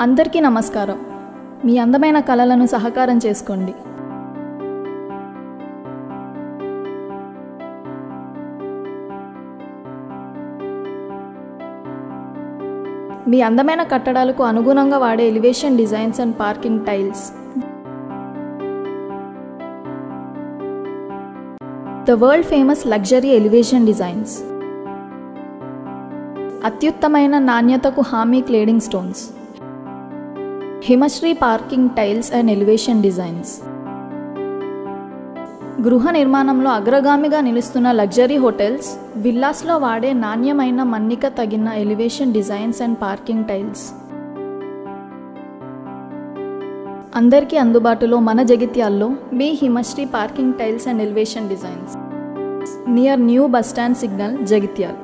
అందరికీ నమస్కారం మీ అందమైన కళలను సహకారం చేసుకోండి మీ అందమైన కట్టడాలకు అనుగుణంగా వాడే elevation designs and parking tiles the world famous luxury elevation designs అత్యుత్తమైన నాణ్యతకు హామీ cladding stones Himasri parking tiles and elevation designs గృహ నిర్మాణంలో అగ్రగామిగా నిలుస్తున్న లగ్జరీ హోటల్స్ విల్లాస్లో వాడే నాణ్యమైన మన్నిక తగిన elevation designs and parking tiles అందరికీ అందుబాటులో మన జగిత్యాల్లో మీ Himasri parking tiles and elevation designs near new bus stand signal Jagtial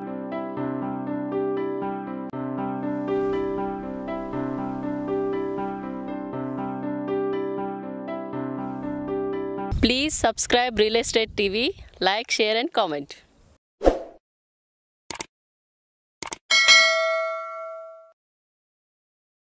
Please subscribe Real Estate TV, like, share, and comment.